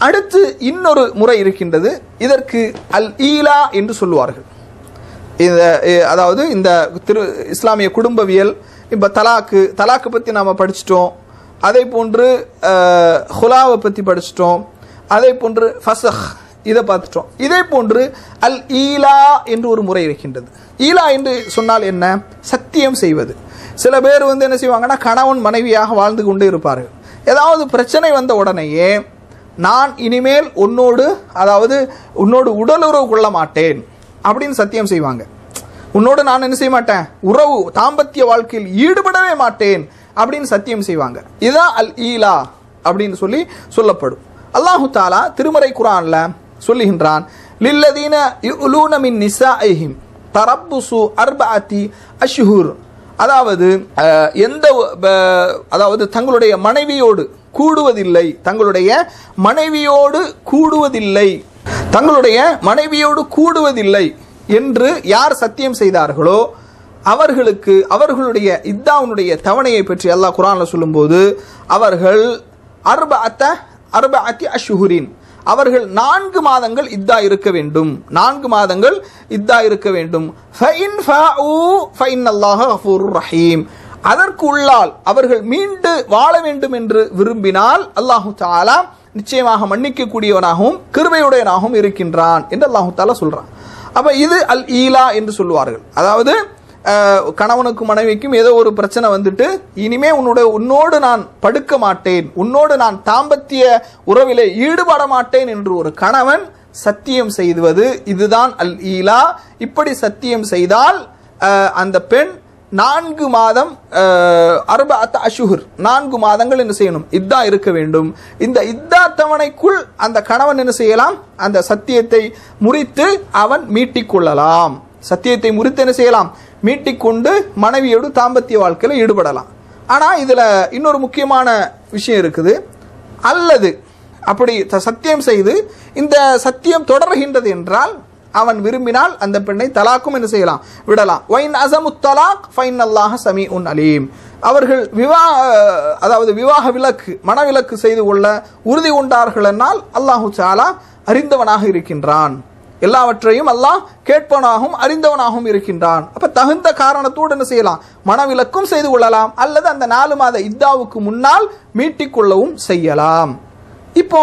அடுத்து இன்னொரு முறை இருக்கின்றது இதற்கு அல் ஈலா என்று சொல்லுவார்கள் இந்த எ- அதாவது இந்த திரு இஸ்லாமிய குடும்பவியல் இப்போ தலாக்கு தலாக்கு பற்றி நாம் படிச்சிட்டோம் அதே போன்று அஹ், ஹுலாவை பற்றி படிச்சிட்டோம் அதே போன்று ஃபசஹ் இதை பார்த்துட்டோம் இதே போன்று அல் ஈலா என்று ஒரு முறை இருக்கின்றது ஈலா என்று சொன்னால் என்ன சத்தியம் செய்வது சில பேர் வந்து என்ன செய்வாங்கன்னா கணவன் மனைவியாக வாழ்ந்து கொண்டு இருப்பார்கள் ஏதாவது பிரச்சனை வந்த உடனேயே நான் இனிமேல் உன்னோடு அதாவது உன்னோடு உடலுறவு கொள்ள மாட்டேன் அப்படின்னு சத்தியம் செய்வாங்க உன்னோடு நான் என்ன செய்ய மாட்டேன் உறவு தாம்பத்திய வாழ்க்கையில் ஈடுபடவே மாட்டேன் அப்படின்னு சத்தியம் செய்வாங்க இதுதான் அல் ஈலா அப்படின்னு சொல்லி சொல்லப்படும் அல்லாஹு தாலா திருமறை குரான்ல சொல்லுகின்றான் லில்லதீன யுலூன மின் நிசாஇஹிம் தரப்புசு அர்பஅத்தி அஷ்ஹுர் அதாவது அஹ், எந்த அஹ், அதாவது தங்களுடைய மனைவியோடு கூடுவதில்லை தங்களுடைய மனைவியோடு கூடுவதில்லை தங்களுடைய மனைவியோடு கூடுவதில்லை என்று யார் சத்தியம் செய்தார்களோ அவர்களுக்கு அவர்களுடைய இத்தாவுனுடைய தவணையை பற்றி அல்லாஹ் குரான்ல சொல்லும்போது அவர்கள் அர்பஅத்த அர்பஅத்தி அஷ்ஹுரின் அவர்கள் நான்கு மாதங்கள் இத்தா இருக்க வேண்டும் நான்கு மாதங்கள் இத்தா இருக்க வேண்டும் ஃபைன் ஃபஉ ஃபைன்னல்லாஹ கஃபூருர் ரஹீம் அதற்கு உள்ளால் அவர்கள் மீண்டு வாழ வேண்டும் என்று விரும்பினால் அல்லாஹு தாலா நிச்சயமாக மன்னிக்கக்கூடியவனாகவும் கிருபையுடையவனாகவும் இருக்கின்றான் என்று அல்லாஹு தாலா சொல்றான் அப்ப இது அல் ஈலா என்று சொல்லுவார்கள் அதாவது அஹ், கணவனுக்கும் மனைவிக்கும் ஏதோ ஒரு பிரச்சனை வந்துட்டு இனிமே உன்னோட உன்னோடு நான் படுக்க மாட்டேன் உன்னோடு நான் தாம்பத்திய உறவிலே ஈடுபட மாட்டேன் என்று ஒரு கணவன் சத்தியம் செய்வது இதுதான் அல் ஈலா இப்படி சத்தியம் செய்தால் அஹ், அந்த பெண் நான்கு மாதம் அர்பஅத் அஷுஹுர் நான்கு மாதங்கள் என்ன செய்யணும் இத்தா இருக்க வேண்டும் இந்த இத்தா தவணைக்குள் அந்த கணவன் என்ன செய்யலாம் அந்த சத்தியத்தை முறித்து அவன் மீட்டிக் கொள்ளலாம் சத்தியத்தை முறித்து என்ன செய்யலாம் மீட்டிக்கொண்டு மனைவியோடு தாம்பத்திய வாழ்க்கையில் ஈடுபடலாம் ஆனா இதுல இன்னொரு முக்கியமான விஷயம் இருக்குது அல்லது அப்படி த- சத்தியம் செய்து இந்த சத்தியம் தொடர்கின்றது என்றால் அவன் விரும்பினால் அந்த பெண்ணை தலாக்கும் என்ன செய்யலாம் விடலாம் வைன் அசமு தலாக் ஃபைன் அல்லாஹ சமீ உன் அலீம் அவர்கள் விவாக அதாவது விவாக விலக்கு மனவிலக்கு செய்து கொள்ள உறுதி கொண்டார்கள் என்னால் அல்லாஹு சாலா அறிந்தவனாக இருக்கின்றான் எல்லாவற்றையும் அல்லாஹ் கேட்பவனாகவும் அறிந்தவனாகவும் இருக்கின்றான் அப்ப தகுந்த காரணத்தோடு என்ன செய்யலாம் மனவிலக்கும் செய்து கொள்ளலாம் அல்லது அந்த நாலு மாத இத்தாவுக்கு முன்னால் மீட்டிக்கொள்ளவும் செய்யலாம் இப்போ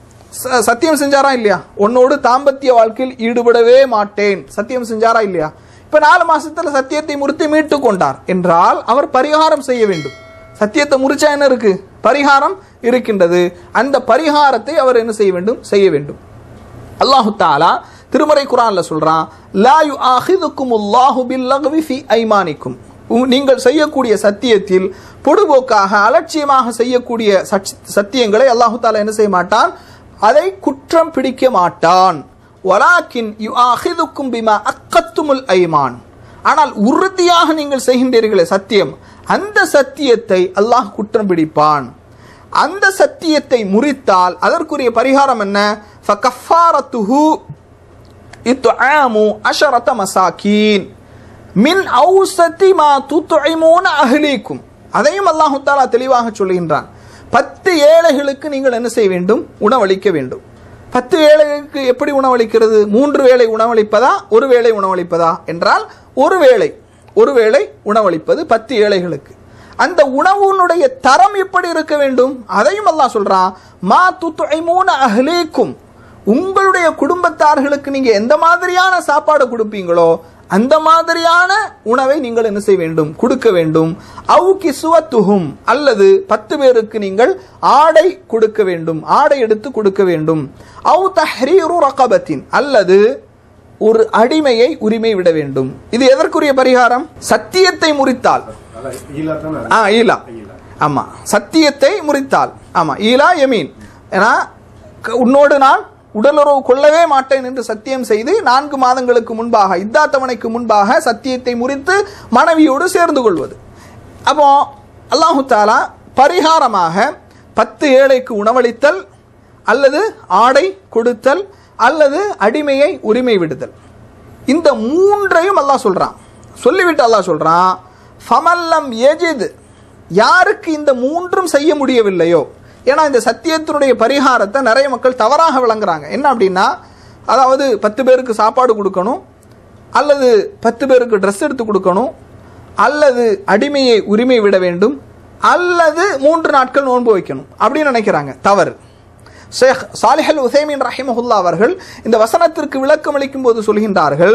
ச- சத்தியம் செஞ்சாரா இல்லையா உன்னோடு தாம்பத்திய வாழ்க்கையில் ஈடுபடவே மாட்டேன் சத்தியம் செஞ்சாரா இல்லையா இப்ப நாலு மாசத்துல சத்தியத்தை முறித்து மீட்டு கொண்டார் என்றால் அவர் பரிகாரம் செய்ய வேண்டும் சத்தியத்தை முறிச்சா என்ன இருக்கு பரிகாரம் இருக்கின்றது அந்த பரிகாரத்தை அவர் என்ன செய்ய வேண்டும் செய்ய வேண்டும் அல்லாஹு தாலா திருமறை குரான்ல சொல்றான் லா யுஆஹிதுக்கும் அல்லாஹு பில்லக்வி ஃபி ஐமானிக்கும் உ- நீங்கள் செய்யக்கூடிய சத்தியத்தில் பொடுபோக்காக அலட்சியமாக செய்யக்கூடிய சச்- சத்தியங்களை அல்லாஹு தாலா என்ன செய்ய மாட்டான் அதை குற்றம் பிடிக்க மாட்டான் வலாக்கின் யுஆஹிதுக்கும் பிமா அக்கத்துமுல் ஐமான் ஆனால் உறுதியாக நீங்கள் செய்கின்றீர்களே சத்தியம் அந்த சத்தியத்தை அல்லாஹ் குற்றம் பிடிப்பான் அந்த சத்தியத்தை முறித்தால் அதற்குரிய பரிகாரம் என்ன ஃபகஃபாரத்துஹு இத்ஆமு அஷரத மசாக்கீன் மின் ஔசதி மா துத்இமூன அஹ்லீக்கும் அதையும் அல்லாஹ் தஆலா தெளிவாக சொல்கின்றான் பத்து ஏழைகளுக்கு நீங்கள் என்ன செய்ய வேண்டும் உணவளிக்க வேண்டும் பத்து ஏழைகளுக்கு எப்படி உணவளிக்கிறது மூன்று வேளை உணவளிப்பதா ஒரு வேளை உணவளிப்பதா என்றால் ஒரு வேளை ஒரு வேளை உணவளிப்பது பத்து ஏழைகளுக்கு அந்த உணவுனுடைய தரம் எப்படி இருக்க வேண்டும் அதையும் அல்லாஹ் சொல்றான் மா துத்இமூன அஹ்லீக்கும் உங்களுடைய குடும்பத்தார்களுக்கு நீங்க எந்த மாதிரியான சாப்பாடு கொடுப்பீங்களோ அந்த மாதிரியான உணவை நீங்கள் என்ன செய்ய வேண்டும் கொடுக்க வேண்டும் அவு கிசுவத்துஹும் அல்லது பத்து பேருக்கு நீங்கள் ஆடை கொடுக்க வேண்டும் ஆடை எடுத்து கொடுக்க வேண்டும் அவு தஹ்ரீரு ரகபத்தின் அல்லது ஒரு அடிமையை உரிமை விட வேண்டும் இது எதற்குரிய பரிகாரம் சத்தியத்தை முறித்தால் அதான் ஈலா தானே அது? ஆ ஈலா ஆமா சத்தியத்தை முறித்தால் ஆமா ஈலா யமீன் ஏன்னா க- உன்னோடு நான் உடலுறவு கொள்ளவே மாட்டேன் என்று சத்தியம் செய்து நான்கு மாதங்களுக்கு முன்பாக இத்தாத்தவணைக்கு முன்பாக சத்தியத்தை முறித்து மனைவியோடு சேர்ந்து கொள்வது அப்போ அல்லாஹு தாலா பரிகாரமாக பத்து ஏழைக்கு உணவளித்தல் அல்லது ஆடை கொடுத்தல் அல்லது அடிமையை உரிமை விடுதல் இந்த மூன்றையும் அல்லாஹ் சொல்றான் சொல்லிவிட்டு அல்லாஹ் சொல்றான் ஃபமல்லம் எஜித் யாருக்கு இந்த மூன்றும் செய்ய முடியவில்லையோ ஏன்னா இந்த சத்தியத்தினுடைய பரிகாரத்தை நிறைய மக்கள் தவறாக விளங்குறாங்க என்ன அப்படின்னா அதாவது பத்து பேருக்கு சாப்பாடு கொடுக்கணும் அல்லது பத்து பேருக்கு ட்ரெஸ் எடுத்து கொடுக்கணும் அல்லது அடிமையை உரிமை விட வேண்டும் அல்லது மூன்று நாட்கள் நோன்பு வைக்கணும் அப்படின்னு நினைக்கிறாங்க தவறு ஷேக் சாலிஹல் உசைமின் ரஹிமஹுல்லா அவர்கள் இந்த வசனத்திற்கு விளக்கம் அளிக்கும் போது சொல்கின்றார்கள்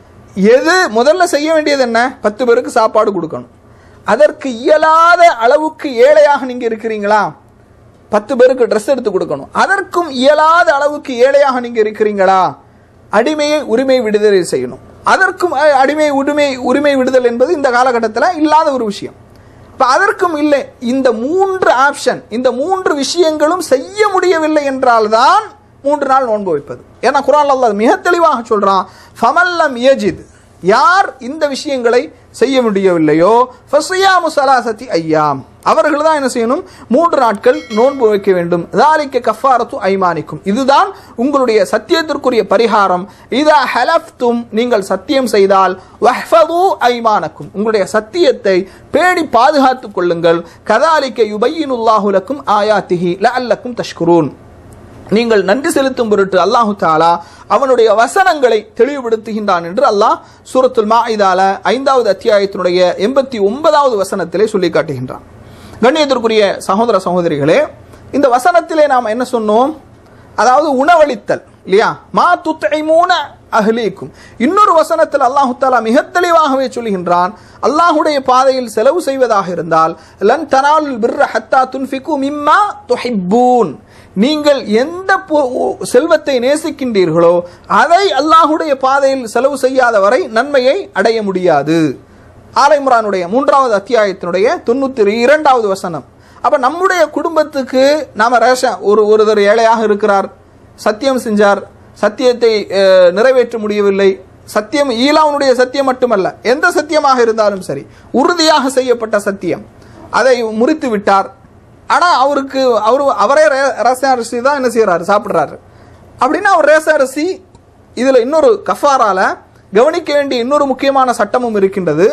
எது முதல்ல செய்ய வேண்டியது என்ன பத்து பேருக்கு சாப்பாடு கொடுக்கணும் அதற்கு இயலாத அளவுக்கு ஏழையாக நீங்க இருக்கிறீங்களா பத்து பேருக்கு ட்ரெஸ் எடுத்து கொடுக்கணும் அதற்கும் இயலாத அளவுக்கு ஏழையாக நீங்க இருக்கிறீங்களா அடிமையை உரிமை விடுதலை செய்யணும் அதற்கும் அஹ், அடிமை உரிமை உரிமை விடுதல் என்பது இந்த காலகட்டத்தில் இல்லாத ஒரு விஷயம் இப்ப அதற்கும் இல்லை இந்த மூன்று ஆப்ஷன் இந்த மூன்று விஷயங்களும் செய்ய முடியவில்லை என்றால்தான் மூன்று நாள் நோன்பு வைப்பது ஏன்னா குரான் அல்லாஹ் மிக தெளிவாக சொல்றான் ஃபமல்லம் யஜித் யார் இந்த விஷயங்களை செய்ய முடியவில்லையோ ஃபஸ்யாமு சலாசத்தி ஐயாம் அவர்கள் தான் என்ன செய்யணும் மூன்று நாட்கள் நோன்பு வைக்க வேண்டும் தாலிக்க கஃபாரத்து ஐமானிக்கும் இதுதான் உங்களுடைய சத்தியத்திற்குரிய பரிகாரம் இதா ஹலஃப்தும் நீங்கள் சத்தியம் செய்தால் வஹ்ஃபது ஐமானக்கும் உங்களுடைய சத்தியத்தை பேணி பாதுகாத்துக் கொள்ளுங்கள் கதாலிக்க யுபையினுல்லாஹு லக்கும் ஆயாத்திஹி லஅல்லக்கும் தஷ்குரூன் நீங்கள் நன்றி செலுத்தும் பொருட்டு அல்லாஹு தாலா அவனுடைய வசனங்களை தெளிவுபடுத்துகின்றான் என்று அல்லாஹ் சூரத்துல் மாஇதால ஐந்தாவது அத்தியாயத்தினுடைய எண்பத்தி ஒன்பதாவது வசனத்திலே சொல்லி காட்டுகின்றான் கண்ணியத்திற்குரிய சகோதர சகோதரிகளே இந்த வசனத்திலே நாம் என்ன சொன்னோம் அதாவது உணவளித்தல் இல்லையா மா துத்தைமூன அஹ்லீக்கும் இன்னொரு வசனத்தில் அல்லாஹு தாலா மிக தெளிவாகவே சொல்கின்றான் அல்லாஹுடைய பாதையில் செலவு செய்வதாக இருந்தால் லன் தனால் பிர்ர ஹத்தா துன்ஃபிகு மிம்மா துஹிப்பூன் நீங்கள் எந்த பொ- செல்வத்தை நேசிக்கின்றீர்களோ அதை அல்லாஹுடைய பாதையில் செலவு செய்யாத வரை நன்மையை அடைய முடியாது ஆலைமுரானுடைய மூன்றாவது அத்தியாயத்தினுடைய தொண்ணூத்தி இரண்டாவது வசனம் அப்ப நம்முடைய குடும்பத்துக்கு நாம ரேஷன் ஒரு ஒருவர் ஏழையாக இருக்கிறார் சத்தியம் செஞ்சார் சத்தியத்தை அஹ், நிறைவேற்ற முடியவில்லை சத்தியம் ஈலாவுனுடைய சத்தியம் மட்டுமல்ல எந்த சத்தியமாக இருந்தாலும் சரி உறுதியாக செய்யப்பட்ட சத்தியம் அதை முறித்து விட்டார் ஆனா அவருக்கு அவரு அவரே ரே- ரேஷன் அரிசி தான் என்ன செய்யறாரு சாப்பிடுறாரு அப்படின்னா அவர் ரேஷன் அரிசி இதுல இன்னொரு கஃபாரால கவனிக்க வேண்டிய இன்னொரு முக்கியமான சட்டமும் இருக்கின்றது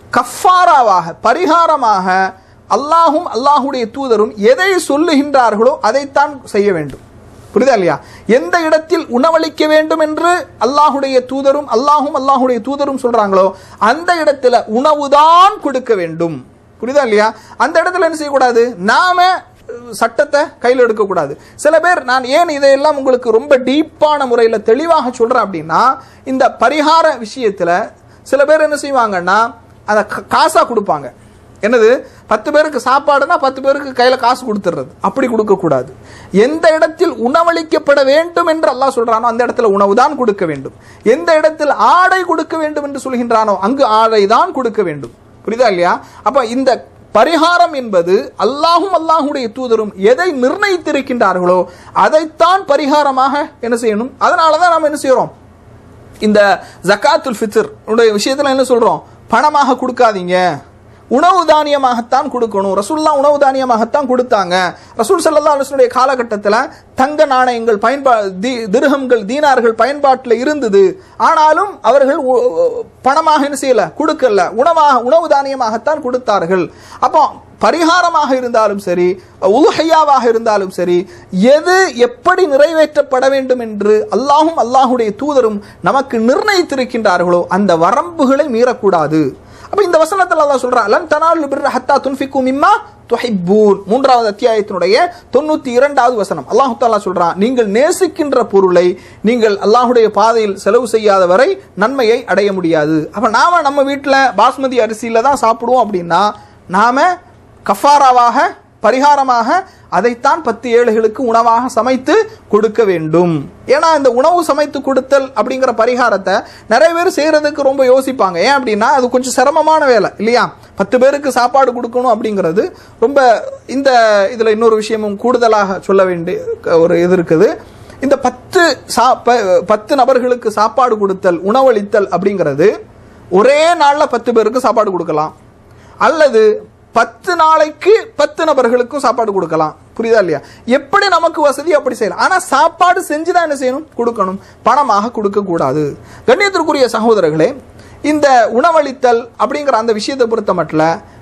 கஃபாராவாக பரிகாரமாக அல்லாஹும் அல்லாஹுடைய தூதரும் எதை சொல்லுகின்றார்களோ அதைத்தான் செய்ய வேண்டும் புரியுதா இல்லையா எந்த இடத்தில் உணவளிக்க வேண்டும் என்று அல்லாஹுடைய தூதரும் அல்லாஹும் அல்லாஹுடைய தூதரும் சொல்றாங்களோ அந்த இடத்துல உணவுதான் கொடுக்க வேண்டும் புரியுதா இல்லையா அந்த இடத்துல என்ன செய்யக்கூடாது நாம அஹ், சட்டத்தை கையில் எடுக்கக்கூடாது சில பேர் நான் ஏன் இதையெல்லாம் உங்களுக்கு ரொம்ப டீப்பான முறையில் தெளிவாக சொல்றேன் அப்படின்னா இந்த பரிகார விஷயத்துல சில பேர் என்ன செய்வாங்கன்னா அதை கா- காசா கொடுப்பாங்க என்னது பத்து பேருக்கு சாப்பாடுனா பத்து பேருக்கு கையில காசு கொடுத்துறது அப்படி கொடுக்க கூடாது எந்த இடத்தில் உணவளிக்கப்பட வேண்டும் என்று அல்லாஹ் சொல்றானோ அந்த இடத்துல உணவு தான் கொடுக்க வேண்டும் எந்த இடத்தில் ஆடை கொடுக்க வேண்டும் என்று சொல்கின்றானோ அங்கு ஆடை தான் கொடுக்க வேண்டும் புரியுதா இல்லையா அப்ப இந்த பரிகாரம் என்பது அல்லாஹும் அல்லாஹுடைய தூதரும் எதை நிர்ணயித்திருக்கின்றார்களோ அதைத்தான் பரிகாரமாக என்ன செய்யணும் அதனாலதான் நாம் என்ன செய்யறோம் இந்த ஜக்காத்துல் ஃபித்ர் உடைய விஷயத்துல என்ன சொல்றோம் பணமாக கொடுக்காதீங்க உணவு தானியமாகத்தான் கொடுக்கணும் ரசூல்லா உணவு தானியமாகத்தான் கொடுத்தாங்க ரசூல் சல்லா அலுவலுடைய காலகட்டத்தில் தங்க நாணயங்கள் பயன்பா தி- திர்ஹம்கள் தீனார்கள் பயன்பாட்டில் இருந்தது ஆனாலும் அவர்கள் உ- உ- பணமாக என்ன செய்யல கொடுக்கல உணவாக உணவு தானியமாகத்தான் கொடுத்தார்கள் அப்போ பரிகாரமாக இருந்தாலும் சரி உலுஹையாவாக இருந்தாலும் சரி எது எப்படி நிறைவேற்றப்பட வேண்டும் என்று அல்லாஹும் அல்லாஹுடைய தூதரும் நமக்கு நிர்ணயித்திருக்கின்றார்களோ அந்த வரம்புகளை மீறக்கூடாது அப்ப இந்த வசனத்தில் அல்லாஹ் சொல்றான் லன் தனாலு பிர்ர ஹத்தா துன்ஃபிகு மிம்மா துஹிப்பூன் மூன்றாவது அத்தியாயத்தினுடைய தொண்ணூத்தி இரண்டாவது வசனம் அல்லாஹு தாலா சொல்றான் நீங்கள் நேசிக்கின்ற பொருளை நீங்கள் அல்லாஹுடைய பாதையில் செலவு செய்யாத வரை நன்மையை அடைய முடியாது அப்ப நாம நம்ம வீட்டில் பாஸ்மதி அரிசியில தான் சாப்பிடுவோம் அப்படின்னா நாம கஃபாராவாக பரிகாரமாக அதைத்தான் பத்து ஏழைகளுக்கு உணவாக சமைத்து கொடுக்க வேண்டும் ஏன்னா இந்த உணவு சமைத்து கொடுத்தல் அப்படிங்கிற பரிகாரத்தை நிறைய பேர் செய்யறதுக்கு ரொம்ப யோசிப்பாங்க ஏன் அப்படின்னா அது கொஞ்சம் சிரமமான வேலை இல்லையா பத்து பேருக்கு சாப்பாடு கொடுக்கணும் அப்படிங்கிறது ரொம்ப இந்த இதுல இன்னொரு விஷயமும் கூடுதலாக சொல்ல வேண்டிய ஒரு இது இருக்குது இந்த பத்து சா ப- பத்து நபர்களுக்கு சாப்பாடு கொடுத்தல் உணவளித்தல் அப்படிங்கிறது ஒரே நாள்ல பத்து பேருக்கு சாப்பாடு கொடுக்கலாம் அல்லது பத்து நாளைக்கு பத்து நபர்களுக்கும் சாப்பாடு கொடுக்கலாம் புரியுதா இல்லையா எப்படி நமக்கு வசதி அப்படி செய்யலாம் ஆனா சாப்பாடு செஞ்சுதான் என்ன செய்யணும் கொடுக்கணும் பணமாக கொடுக்க கூடாது கண்ணியத்திற்குரிய சகோதரர்களே இந்த உணவளித்தல் அப்படிங்கிற அந்த விஷயத்தை பொறுத்த மட்டும்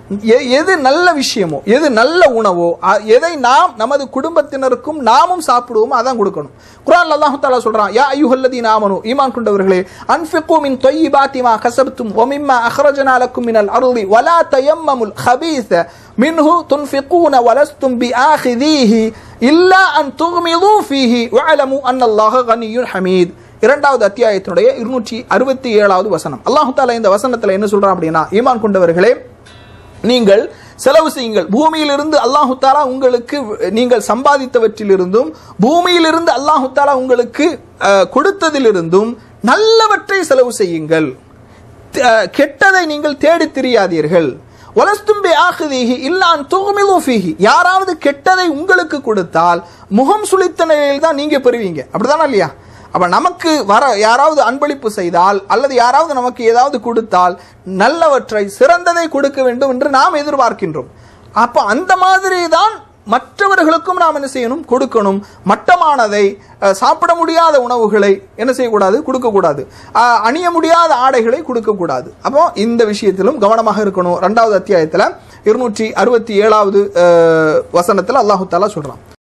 எ- எது நல்ல விஷயமோ எது நல்ல உணவோ அ- எதை நாம் நமது குடும்பத்தினருக்கும் நாமும் சாப்பிடுவோமோ அதான் கொடுக்கணும் குரான் அல்லாஹு தாலா சொல்றான் யா ஐயுஹல்லதீன ஆமனு ஈமான் கொண்டவர்களே அன்ஃபிகு மின் தொய்யிபாத்தி மா கஸப்தும் வ மிம்மா அக்ரஜனா லக்கும் மினல் அர்தி வலா தயம்மமுல் ஹபீஸ மின்ஹு துன்ஃபிகூன வலஸ்தும் பிஆഖிதீஹி இல்லா அன் துக்மிது ஃபீஹி வஅலமு அன்னல்லாஹ கனியுன் ஹமீத் இரண்டாவது அத்தியாயத்தினுடைய இருநூற்றி அறுபத்தி ஏழாவது வசனம் அல்லாஹு தாலா இந்த வசனத்துல என்ன சொல்றான் அப்படின்னா ஈமான் கொண்டவர்களே நீங்கள் செலவு செய்யுங்கள் பூமியிலிருந்து அல்லாஹு தாலா உங்களுக்கு நீங்கள் சம்பாதித்தவற்றிலிருந்தும் பூமியிலிருந்து அல்லாஹு தாலா உங்களுக்கு அஹ், கொடுத்ததிலிருந்தும் நல்லவற்றை செலவு செய்யுங்கள் த- கெட்டதை நீங்கள் தேடித் திரியாதீர்கள் வலஸ்தும் பிஆഖிதிஹி இல்லா அன் துக்மிது ஃபீஹி யாராவது கெட்டதை உங்களுக்கு கொடுத்தால் முகம் சுளித்த நிலையில் தான் நீங்க பெறுவீங்க அப்படிதானே இல்லையா அப்ப நமக்கு வர யாராவது அன்பளிப்பு செய்தால் அல்லது யாராவது நமக்கு ஏதாவது கொடுத்தால் நல்லவற்றை சிறந்ததை கொடுக்க வேண்டும் என்று நாம் எதிர்பார்க்கின்றோம் அப்ப அந்த மாதிரி தான் மற்றவர்களுக்கும் நாம் என்ன செய்யணும் கொடுக்கணும் மட்டமானதை அஹ், சாப்பிட முடியாத உணவுகளை என்ன செய்யக்கூடாது கொடுக்கக்கூடாது அஹ், அணிய முடியாத ஆடைகளை கொடுக்கக்கூடாது அப்போ இந்த விஷயத்திலும் கவனமாக இருக்கணும் ரெண்டாவது அத்தியாயத்தில் இருநூற்றி அறுபத்தி ஏழாவது வசனத்தில் அல்லாஹு தாலா சொல்றான்